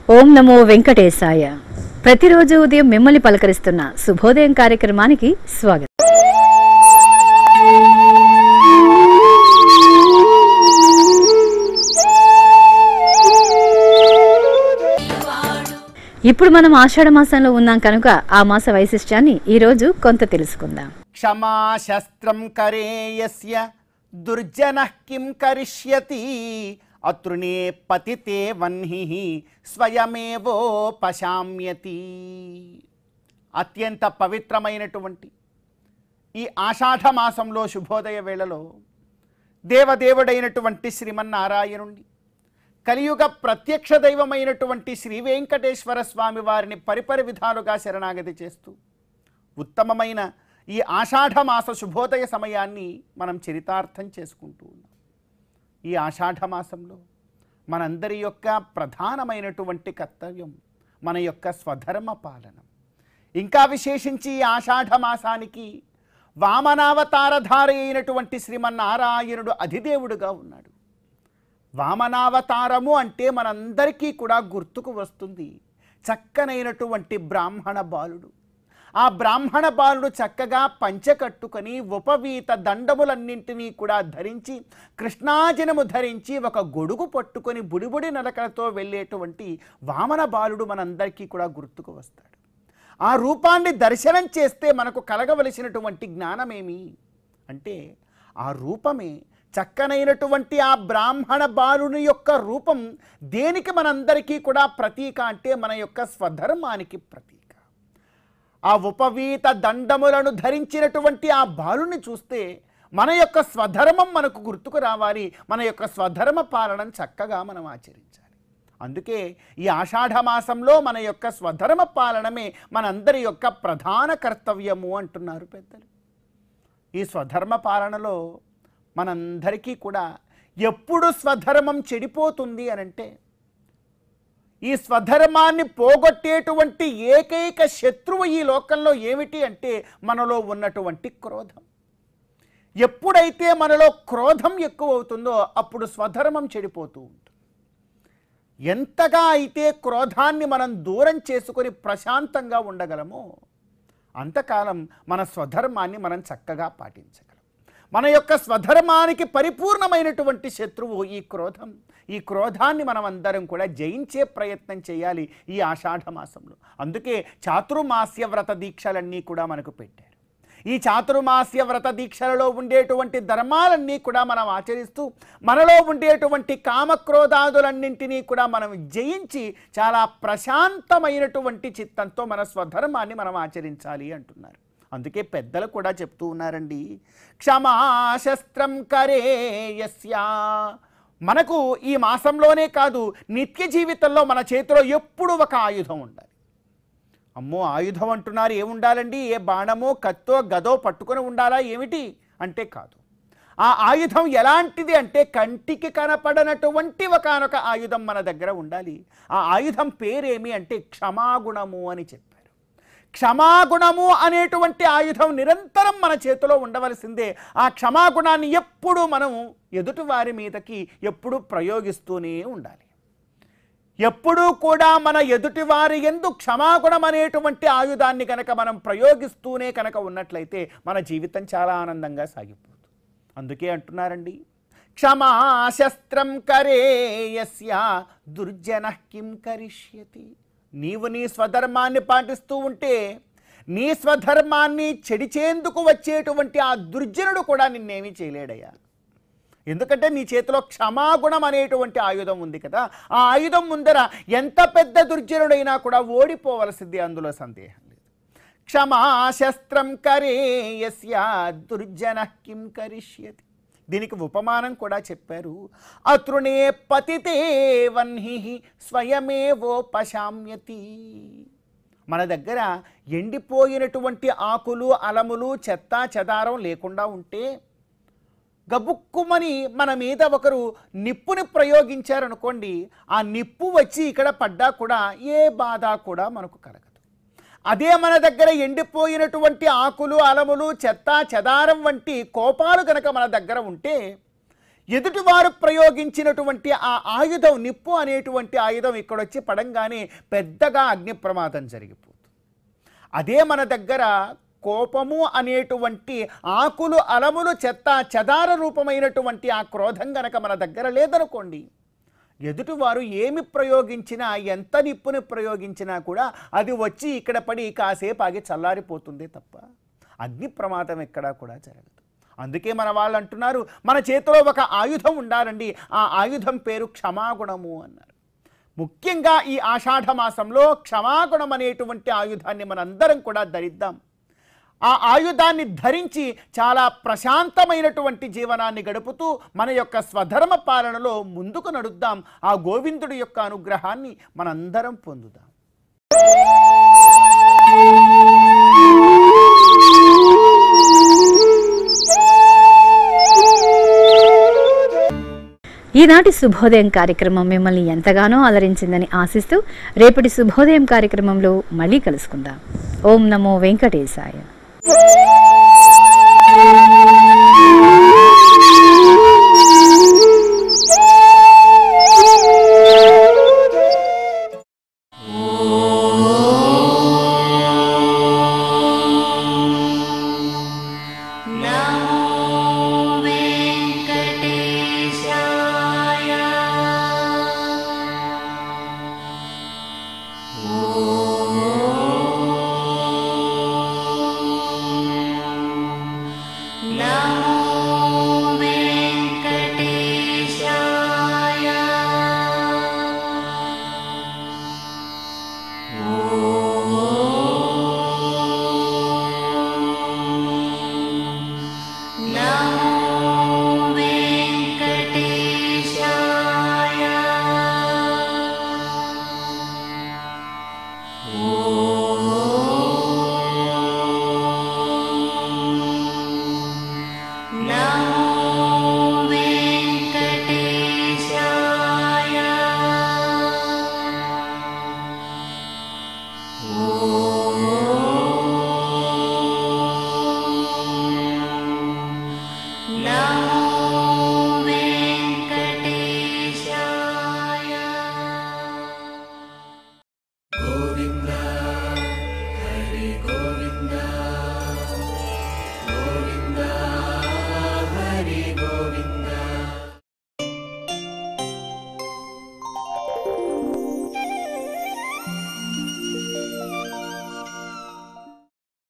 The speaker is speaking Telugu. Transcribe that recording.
ఓం నమో వెంకటేశాయ ప్రతిరోజు ఉదయం మిమ్మల్ని పలకరిస్తున్న శుభోదయం కార్యక్రమానికి స్వాగతం ఇప్పుడు మనం ఆషాఢ మాసంలో ఉన్నాం కనుక ఆ మాస వైశిష్ట్యాన్ని ఈ రోజు కొంత తెలుసుకుందాం క్షమా శస్త్రం కరేయస్య దుర్జన కిం కరిష్యతి అతృణే పతితే వన్హి స్వయమేవోపశామ్యతి అత్యంత పవిత్రమైనటువంటి ఈ ఆషాఢ మాసంలో శుభోదయ వేళలో దేవదేవుడైనటువంటి శ్రీమన్నారాయణుణ్ణి కలియుగ ప్రత్యక్ష దైవమైనటువంటి శ్రీ వెంకటేశ్వర స్వామి వారిని పరిపరి విధాలుగా శరణాగతి చేస్తూ ఉత్తమమైన ఈ ఆషాఢ మాస శుభోదయ సమయాన్ని మనం చరితార్థం చేసుకుంటూ ఉన్నాం ఈ ఆషాఢ మాసంలో మనందరి యొక్క ప్రధానమైనటువంటి కర్తవ్యం మన యొక్క స్వధర్మ పాలనం ఇంకా విశేషించి ఈ ఆషాఢ మాసానికి వామనావతారధారి అయినటువంటి శ్రీమన్నారాయణుడు అధిదేవుడుగా ఉన్నాడు వామనావతారము అంటే మనందరికీ కూడా గుర్తుకు వస్తుంది చక్కనైనటువంటి బ్రాహ్మణ బాలుడు ఆ బ్రాహ్మణ బాలుడు చక్కగా పంచకట్టుకొని ఉపవీత దండములన్నింటినీ కూడా ధరించి కృష్ణాజనము ధరించి ఒక గొడుగు పట్టుకొని బుడిబుడి నలకలతో వెళ్ళేటువంటి వామన బాలుడు మనందరికీ కూడా గుర్తుకు వస్తాడు ఆ రూపాన్ని దర్శనం చేస్తే మనకు కలగవలసినటువంటి జ్ఞానమేమి అంటే ఆ రూపమే చక్కనైనటువంటి ఆ బ్రాహ్మణ బాలుని యొక్క రూపం దేనికి మనందరికీ కూడా ప్రతీక అంటే మన యొక్క స్వధర్మానికి ప్రతీక ఆ ఉపవీత దండములను ధరించినటువంటి ఆ బాలుని చూస్తే మన యొక్క స్వధర్మం మనకు గుర్తుకు రావాలి మన యొక్క స్వధర్మ పాలన చక్కగా మనం ఆచరించాలి అందుకే ఈ ఆషాఢ మాసంలో మన యొక్క స్వధర్మ పాలనమే మనందరి యొక్క ప్రధాన కర్తవ్యము అంటున్నారు పెద్దలు ఈ స్వధర్మ పాలనలో మనందరికీ కూడా ఎప్పుడు స్వధర్మం చెడిపోతుంది అనంటే ఈ స్వధర్మాన్ని పోగొట్టేటువంటి ఏకైక శత్రువు ఈ లోకంలో ఏమిటి అంటే మనలో ఉన్నటువంటి క్రోధం ఎప్పుడైతే మనలో క్రోధం ఎక్కువ అవుతుందో అప్పుడు స్వధర్మం చెడిపోతూ ఉంటుంది ఎంతగా అయితే క్రోధాన్ని మనం దూరం చేసుకొని ప్రశాంతంగా ఉండగలమో అంతకాలం మన స్వధర్మాన్ని మనం చక్కగా పాటించగలం మన యొక్క స్వధర్మానికి పరిపూర్ణమైనటువంటి శత్రువు ఈ క్రోధం ఈ క్రోధాన్ని మనం అందరం కూడా జయించే ప్రయత్నం చేయాలి ఈ ఆషాఢ మాసంలో అందుకే చాతుర్మాస్య వ్రత దీక్షలన్నీ కూడా మనకు పెట్టారు ఈ చాతుర్మాస్య వ్రత దీక్షలలో ఉండేటువంటి ధర్మాలన్నీ కూడా మనం ఆచరిస్తూ మనలో ఉండేటువంటి కామక్రోధాదులన్నింటినీ కూడా మనం జయించి చాలా ప్రశాంతమైనటువంటి చిత్తంతో మన స్వధర్మాన్ని మనం ఆచరించాలి అంటున్నారు అందుకే పెద్దలు కూడా చెప్తూ ఉన్నారండి క్షమాశస్త్రం కరేయస్య మనకు ఈ మాసంలోనే కాదు నిత్య జీవితంలో మన చేతిలో ఎప్పుడు ఒక ఆయుధం ఉండాలి అమ్మో ఆయుధం అంటున్నారు ఏముండాలండి ఏ బాణమో కత్తో గదో పట్టుకొని ఉండాలా ఏమిటి అంటే కాదు ఆ ఆయుధం ఎలాంటిది అంటే కంటికి కనపడనటువంటి ఒకనొక ఆయుధం మన దగ్గర ఉండాలి ఆ ఆయుధం పేరేమి అంటే క్షమాగుణము అని చెప్పారు క్షమాగుణము అనేటువంటి ఆయుధం నిరంతరం మన చేతిలో ఉండవలసిందే ఆ క్షమాగుణాన్ని ఎప్పుడూ మనం ఎదుటివారి మీదకి ఎప్పుడూ ప్రయోగిస్తూనే ఉండాలి ఎప్పుడూ కూడా మన ఎదుటివారి ఎందు క్షమాగుణం అనేటువంటి ఆయుధాన్ని కనుక మనం ప్రయోగిస్తూనే కనుక ఉన్నట్లయితే మన జీవితం చాలా ఆనందంగా సాగిపోతుంది అందుకే అంటున్నారండి క్షమాశస్త్రం కరేయస్య దుర్జన కిం కరిష్యతి నీవు నీ స్వధర్మాన్ని పాటిస్తూ ఉంటే నీ స్వధర్మాన్ని చెడిచేందుకు వచ్చేటువంటి ఆ దుర్జనుడు కూడా నిన్నేమీ చేయలేడయ్యా ఎందుకంటే నీ చేతిలో క్షమాగుణం అనేటువంటి ఆయుధం ఉంది కదా ఆ ఆయుధం ముందర ఎంత పెద్ద దుర్జనుడైనా కూడా ఓడిపోవలసింది అందులో సందేహం లేదు క్షమాశస్త్రం కరేయస్య దుర్జన కిం కరిష్యతి దీనికి ఉపమానం కూడా చెప్పారు అతృణే పతితే వన్హి స్వయమేవోపశామ్యతి మన దగ్గర ఎండిపోయినటువంటి ఆకులు అలములు చెత్త చెదారం లేకుండా ఉంటే గబుక్కుమని మన మీద ఒకరు నిప్పుని ప్రయోగించారనుకోండి ఆ నిప్పు వచ్చి ఇక్కడ పడ్డా కూడా ఏ బాధ కూడా మనకు కలగదు అదే మన దగ్గర ఎండిపోయినటువంటి ఆకులు అలములు చెత్త చెదారం వంటి కోపాలు గనక మన దగ్గర ఉంటే ఎదుటివారు ప్రయోగించినటువంటి ఆ ఆయుధం నిప్పు అనేటువంటి ఆయుధం ఇక్కడొచ్చి పడంగానే పెద్దగా అగ్ని ప్రమాదం జరిగిపోతుంది అదే మన దగ్గర కోపము అనేటువంటి ఆకులు అలములు చెత్త చెదార రూపమైనటువంటి ఆ క్రోధం గనక మన దగ్గర లేదనుకోండి ఎదుటివారు ఏమి ప్రయోగించినా ఎంత నిప్పుని ప్రయోగించినా కూడా అది వచ్చి ఇక్కడ పడి కాసేపు ఆగి చల్లారిపోతుంది తప్ప అగ్ని ప్రమాదం ఎక్కడా కూడా జరగదు అందుకే మన వాళ్ళు అంటున్నారు మన చేతిలో ఒక ఆయుధం ఉండాలండి ఆ ఆయుధం పేరు క్షమాగుణము అన్నారు ముఖ్యంగా ఈ ఆషాఢ మాసంలో క్షమాగుణం అనేటువంటి ఆయుధాన్ని మనందరం కూడా ధరిద్దాం ఆ ఆయుధాన్ని ధరించి చాలా ప్రశాంతమైనటువంటి జీవనాన్ని గడుపుతూ మన యొక్క స్వధర్మ పాలనలో ముందుకు నడుద్దాం ఆ గోవిందుడి యొక్క అనుగ్రహాన్ని మనందరం పొందుదాం ఈనాటి శుభోదయం కార్యక్రమం మిమ్మల్ని ఎంతగానో ఆదరించిందని ఆశిస్తూ రేపటి శుభోదయం కార్యక్రమంలో మళ్ళీ కలుసుకుందాం ఓం నమో వెంకటేశాయ